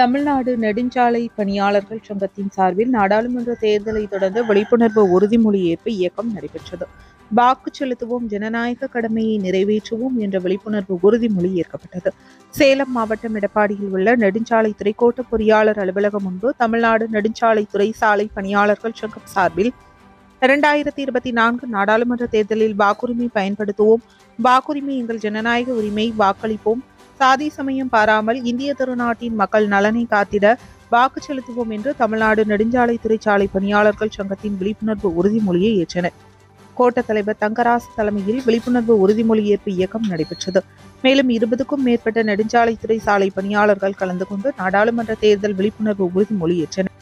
தமிழ்நாடு நெடுஞ்சாலை பணியாளர்கள் சங்கத்தின் சார்பில் நாடாளுமன்ற தேர்தலை தொடர்ந்து விழிப்புணர்வு உறுதிமொழி ஏற்பு இயக்கம் நடைபெற்றது வாக்கு செலுத்துவோம் ஜனநாயக கடமையை நிறைவேற்றுவோம் என்ற விழிப்புணர்வு உறுதிமொழி ஏற்கப்பட்டது சேலம் மாவட்டம் எடப்பாடியில் உள்ள நெடுஞ்சாலைத்துறை கோட்ட பொறியாளர் அலுவலகம் முன்பு தமிழ்நாடு நெடுஞ்சாலைத்துறை சாலை பணியாளர்கள் சங்கம் சார்பில் இரண்டாயிரத்தி இருபத்தி நான்கு நாடாளுமன்ற தேர்தலில் வாக்குரிமை பயன்படுத்துவோம் வாக்குரிமை எங்கள் ஜனநாயக உரிமை வாக்களிப்போம் சாதி சமயம் பாராமல் இந்திய திருநாட்டின் மக்கள் நலனை காத்திட வாக்கு செலுத்துவோம் என்று தமிழ்நாடு நெடுஞ்சாலைத்துறை சாலை பணியாளர்கள் சங்கத்தின் விழிப்புணர்வு உறுதிமொழியை ஏற்றனர் கோட்ட தலைவர் தங்கராசு தலைமையில் விழிப்புணர்வு உறுதிமொழி ஏற்பு இயக்கம் நடைபெற்றது மேலும் இருபதுக்கும் மேற்பட்ட நெடுஞ்சாலைத்துறை சாலை பணியாளர்கள் கலந்து கொண்டு நாடாளுமன்ற தேர்தல் விழிப்புணர்வு உறுதிமொழி ஏற்றனர்